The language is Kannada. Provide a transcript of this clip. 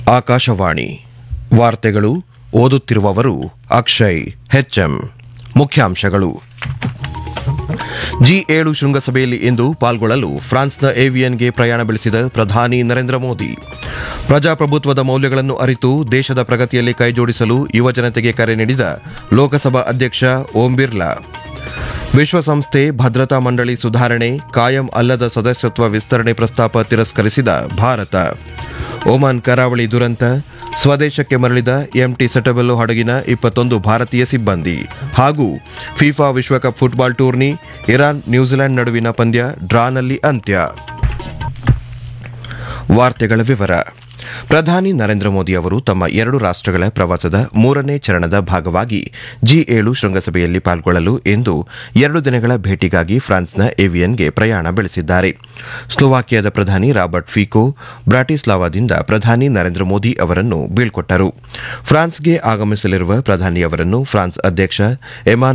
ಆಕಾಶವಾಣಿ ವಾರ್ತೆಗಳು ಓದುತ್ತಿರುವವರು ಅಕ್ಷಯ್ ಹೆಚ್ಎಂ ಮುಖ್ಯಾಂಶಗಳು ಜಿ ಏಳು ಶೃಂಗಸಭೆಯಲ್ಲಿ ಇಂದು ಪಾಲ್ಗೊಳ್ಳಲು ಫ್ರಾನ್ಸ್ನ ಏವಿಯನ್ಗೆ ಪ್ರಯಾಣ ಬೆಳೆಸಿದ ಪ್ರಧಾನಿ ನರೇಂದ್ರ ಮೋದಿ ಪ್ರಜಾಪ್ರಭುತ್ವದ ಮೌಲ್ಯಗಳನ್ನು ಅರಿತು ದೇಶದ ಪ್ರಗತಿಯಲ್ಲಿ ಕೈಜೋಡಿಸಲು ಯುವಜನತೆಗೆ ಕರೆ ನೀಡಿದ ಲೋಕಸಭಾ ಅಧ್ಯಕ್ಷ ಓಂ ಬಿರ್ಲಾ ವಿಶ್ವಸಂಸ್ಥೆ ಭದ್ರತಾ ಮಂಡಳಿ ಸುಧಾರಣೆ ಕಾಯಂ ಅಲ್ಲದ ಸದಸ್ಯತ್ವ ವಿಸ್ತರಣೆ ಪ್ರಸ್ತಾಪ ತಿರಸ್ಕರಿಸಿದ ಭಾರತ ಒಮಾನ್ ಕರಾವಳಿ ದುರಂತ ಸ್ವದೇಶಕ್ಕೆ ಮರಳಿದ ಎಂಟಿ ಸೆಟಬೆಲ್ಲೋ ಹಡಗಿನ ಇಪ್ಪತ್ತೊಂದು ಭಾರತೀಯ ಸಿಬ್ಬಂದಿ ಹಾಗೂ ಫಿಫಾ ವಿಶ್ವಕಪ್ ಫುಟ್ಬಾಲ್ ಟೂರ್ನಿ ಇರಾನ್ ನ್ಯೂಜಿಲೆಂಡ್ ನಡುವಿನ ಪಂದ್ಯ ಡ್ರಾನಲ್ಲಿ ಅಂತ್ಯ ವಾರ್ತೆಗಳ ವಿವರ ಪ್ರಧಾನಿ ನರೇಂದ್ರ ಮೋದಿ ಅವರು ತಮ್ಮ ಎರಡು ರಾಷ್ಟಗಳ ಪ್ರವಾಸದ ಮೂರನೇ ಚರಣದ ಭಾಗವಾಗಿ ಜಿ ಏಳು ಶೃಂಗಸಭೆಯಲ್ಲಿ ಪಾಲ್ಗೊಳ್ಳಲು ಇಂದು ಎರಡು ದಿನಗಳ ಭೇಟಿಗಾಗಿ ಫ್ರಾನ್ಸ್ನ ಏವಿಯನ್ಗೆ ಪ್ರಯಾಣ ಬೆಳೆಸಿದ್ದಾರೆ ಸ್ಲೋವಾಕಿಯಾದ ಪ್ರಧಾನಿ ರಾಬರ್ಟ್ ಫಿಕೋ ಬ್ರಾಟಿಸ್ಲಾವಾದಿಂದ ಪ್ರಧಾನಿ ನರೇಂದ್ರ ಮೋದಿ ಅವರನ್ನು ಬೀಳ್ಕೊಟ್ಟರು ಫ್ರಾನ್ಸ್ಗೆ ಆಗಮಿಸಲಿರುವ ಪ್ರಧಾನಿ ಅವರನ್ನು ಫ್ರಾನ್ಸ್ ಅಧ್ಯಕ್ಷ ಎಮಾನ್